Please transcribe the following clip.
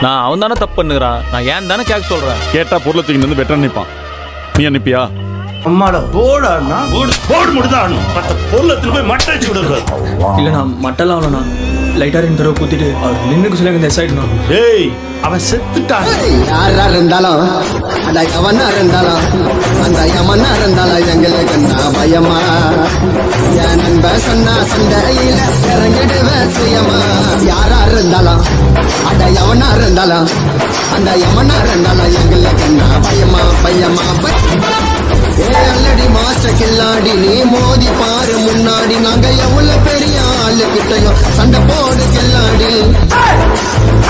நான் அவன் தானே தப்பு பண்ணுறான் நான் ஏன் தானே கேட்க சொல்றேன் கேட்டா பொருளை தூக்கி நின்று வெட்ட நினைப்பான் நீ அனுப்பியா அம்மாடா போடாண்ணா போடு போடு முடிதான் மத்த பொருளத்துல போய் மட்டை வச்சு விடுறது இல்லைண்ணா மட்டெல்லாம் அவ்வளோண்ணா லைட்டாக ரெண்டு தடவை குத்திட்டு அவர் நின்றுக்கு சொல்லி இந்த எஸ்ஆயிடுண்ணா டேய் அவன் செத்துட்டான் யாரா இருந்தாலும் அந்த எவனா இருந்தாலும் அந்த யமனா இருந்தாலும் எங்களுக்கு என்ன பயமா என் நண்ப சொன்னா சண்டையில இறங்கிடுவேன் சுயமா யாரா இருந்தாலும் அந்த எவனா இருந்தாலும் அந்த யமனா இருந்தாலும் எங்களுக்கு என்ன